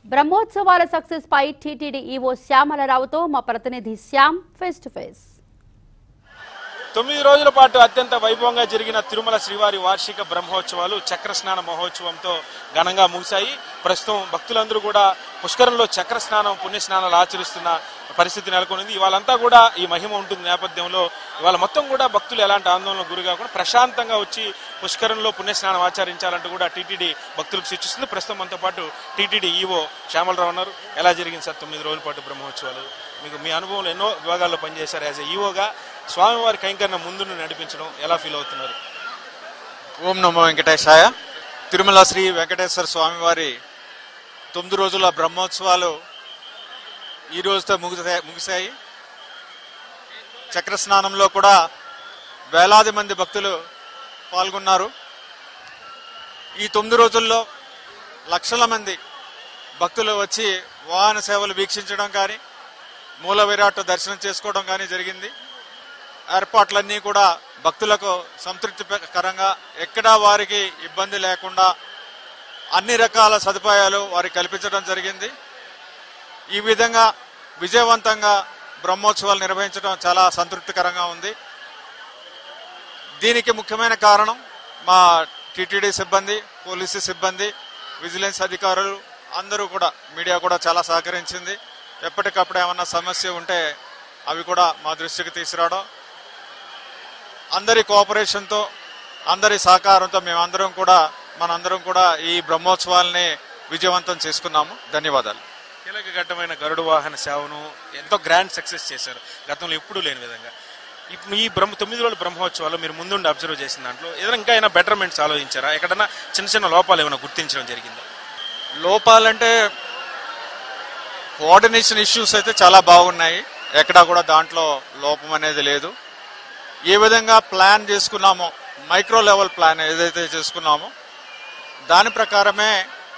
బ్రహ్మోత్సవాల సక్సెస్ పై TTD EO శ్యామలరావుతో మా ప్రతినిధి శ్యామ్ ఫేస్ టు ఫేస్ తొమ్మిది రోజుల పాటు అత్యంత వైభవంగా జరిగిన తిరుమల శ్రీవారి వార్షిక బ్రహ్మోత్సవాలు చక్ర స్నాన మహోత్సవంతో ఘనంగా ముగిశాయి ప్రస్తుతం భక్తులందరూ కూడా పుష్కరంలో చక్ర స్నానం పుణ్య స్నానాలు ఆచరిస్తున్న పరిస్థితి నెలకొనింది ఇవాళంతా కూడా ఈ మహిమ ఉంటుంది నేపథ్యంలో ఇవాళ మొత్తం కూడా భక్తులు ఎలాంటి ఆందోళనకు గురి కాకుండా ప్రశాంతంగా వచ్చి పుష్కరంలో పుణ్య స్నానం ఆచరించాలంటూ కూడా టీటీడీ భక్తులకు సూచిస్తుంది ప్రస్తుతం మనతో పాటు టీటీడీ ఈవో శ్యామలరావు ఉన్నారు ఎలా జరిగింది సార్ తొమ్మిది రోజుల పాటు బ్రహ్మోత్సవాలు మీకు మీ అనుభవంలో ఎన్నో విభాగాల్లో పనిచేశారు యాజ్ ఎ ఈవోగా స్వామివారి కైంకర్ణ ముందు నడిపించడం ఎలా ఫీల్ అవుతున్నారు ఓం నమో వెంకటేశాయ తిరుమల శ్రీ వెంకటేశ్వర స్వామివారి తొమ్మిది రోజుల బ్రహ్మోత్సవాలు ఈ రోజుతో ముగిసా ముగిశాయి చక్ర స్నానంలో కూడా వేలాది మంది భక్తులు పాల్గొన్నారు ఈ తొమ్మిది రోజుల్లో లక్షల మంది భక్తులు వచ్చి వాహన సేవలు వీక్షించడం కానీ మూల విరాట్ దర్శనం చేసుకోవడం కానీ జరిగింది ఏర్పాట్లన్నీ కూడా భక్తులకు సంతృప్తికరంగా ఎక్కడా వారికి ఇబ్బంది లేకుండా అన్ని రకాల సదుపాయాలు వారికి కల్పించడం జరిగింది ఈ విధంగా విజయవంతంగా బ్రహ్మోత్సవాలు నిర్వహించడం చాలా సంతృప్తికరంగా ఉంది దీనికి ముఖ్యమైన కారణం మా టీటీడీ సిబ్బంది పోలీసు సిబ్బంది విజిలెన్స్ అధికారులు అందరూ కూడా మీడియా కూడా చాలా సహకరించింది ఎప్పటికప్పుడు ఏమన్నా సమస్య ఉంటే అవి కూడా మా దృష్టికి తీసుకురావడం అందరి కోఆపరేషన్తో అందరి సహకారంతో మేమందరం కూడా మనందరం కూడా ఈ బ్రహ్మోత్సవాల్ని విజయవంతం చేసుకున్నాము ధన్యవాదాలు కీలక ఘట్టమైన గరుడు వాహన సేవను ఎంతో గ్రాండ్ సక్సెస్ చేశారు గతంలో ఎప్పుడూ లేని విధంగా ఇప్పుడు ఈ బ్రహ్మ తొమ్మిది రోజుల బ్రహ్మోత్సవాలు మీరు ముందుండి అబ్జర్వ్ చేసిన దాంట్లో ఏదైనా ఇంకా అయినా బెటర్మెంట్స్ ఆలోచించారా ఎక్కడన్నా చిన్న చిన్న లోపాలు ఏమైనా గుర్తించడం జరిగిందా లోపాలంటే కోఆర్డినేషన్ ఇష్యూస్ అయితే చాలా బాగున్నాయి ఎక్కడా కూడా దాంట్లో లోపం అనేది లేదు ఏ విధంగా ప్లాన్ చేసుకున్నామో మైక్రో లెవెల్ ప్లాన్ ఏదైతే చేసుకున్నామో దాని ప్రకారమే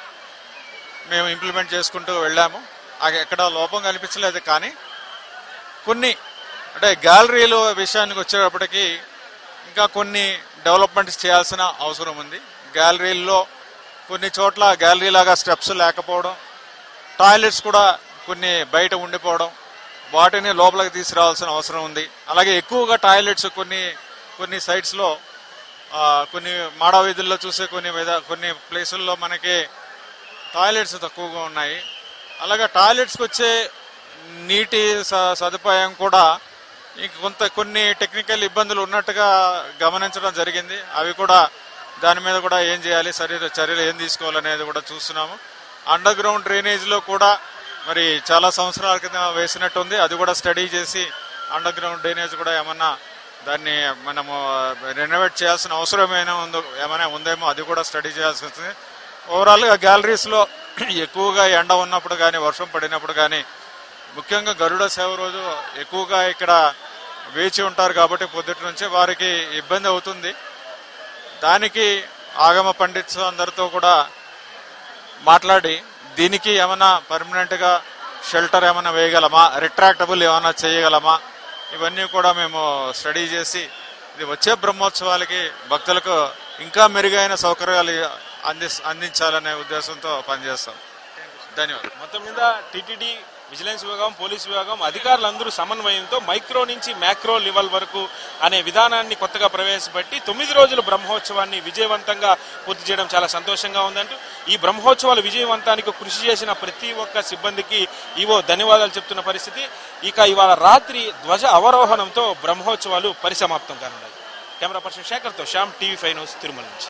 మేము ఇంప్లిమెంట్ చేసుకుంటూ వెళ్ళాము అది ఎక్కడ లోపం కనిపించలేదు కానీ కొన్ని అంటే గ్యాలరీల విషయానికి వచ్చేటప్పటికి ఇంకా కొన్ని డెవలప్మెంట్స్ చేయాల్సిన అవసరం ఉంది గ్యాలరీల్లో కొన్ని చోట్ల గ్యాలరీ లాగా స్టెప్స్ లేకపోవడం టాయిలెట్స్ కూడా కొన్ని బయట ఉండిపోవడం వాటిని లోపలికి తీసుకురావాల్సిన అవసరం ఉంది అలాగే ఎక్కువగా టాయిలెట్స్ కొన్ని కొన్ని సైట్స్లో కొన్ని మాడ వీధుల్లో చూసే కొన్ని విధ- కొన్ని ప్లేసుల్లో మనకి టాయిలెట్స్ తక్కువగా ఉన్నాయి అలాగే టాయిలెట్స్కి వచ్చే నీటి స- సదుపాయం కూడా ఇంక కొంత కొన్ని టెక్నికల్ ఇబ్బందులు ఉన్నట్టుగా గమనించడం జరిగింది అవి కూడా దాని మీద కూడా ఏం చేయాలి శరీర చర్యలు ఏం తీసుకోవాలనేది కూడా చూస్తున్నాము అండర్ గ్రౌండ్ డ్రైనేజ్లో కూడా మరి చాలా సంవత్సరాల క్రితం వేసినట్టుంది అది కూడా స్టడీ చేసి అండర్ గ్రౌండ్ డ్రైనేజ్ కూడా ఏమన్నా దాన్ని మనము రెనోవేట్ చేయాల్సిన అవసరం ఏమైనా ఉందో ఏమైనా ఉందేమో అది కూడా స్టడీ చేయాల్సి వస్తుంది ఓవరాల్గా గ్యాలరీస్లో ఎక్కువగా ఎండ ఉన్నప్పుడు కానీ వర్షం పడినప్పుడు కానీ ముఖ్యంగా గరుడ సేవ రోజు ఎక్కువగా ఇక్కడ వేచి ఉంటారు కాబట్టి పొద్దుటి నుంచి వారికి ఇబ్బంది అవుతుంది దానికి ఆగమ పండిట్స్ అందరితో కూడా మాట్లాడి దీనికి ఏమైనా పర్మనెంట్గా షెల్టర్ ఏమైనా వేయగలమా రిట్రాక్టబుల్ ఏమైనా చేయగలమా ఇవన్నీ కూడా మేము స్టడీ చేసి ఇది వచ్చే బ్రహ్మోత్సవాలకి భక్తులకు ఇంకా మెరుగైన సౌకర్యాలు అంది అందించాలనే ఉద్దేశంతో పనిచేస్తాం ధన్యవాదాలు మొత్తం మీద టీటీడీ విజిలెన్స్ విభాగం పోలీస్ విభాగం అధికారులందరూ సమన్వయంతో మైక్రో నుంచి మ్యాక్రో లెవెల్ వరకు అనే విధానాన్ని కొత్తగా ప్రవేశపెట్టి తొమ్మిది రోజుల బ్రహ్మోత్సవాన్ని విజయవంతంగా పూర్తి చేయడం చాలా సంతోషంగా ఉందంటూ ఈ బ్రహ్మోత్సవాల విజయవంతానికి కృషి చేసిన ప్రతి ఒక్క సిబ్బందికి ఈవో ధన్యవాదాలు చెప్తున్న పరిస్థితి ఇక ఇవాళ రాత్రి ధ్వజ అవరోహణంతో బ్రహ్మోత్సవాలు పరిసమాప్తం కానున్నాయి కెమెరా పర్సన్ శేఖర్తో Shyam TV five news Tirumala నుంచి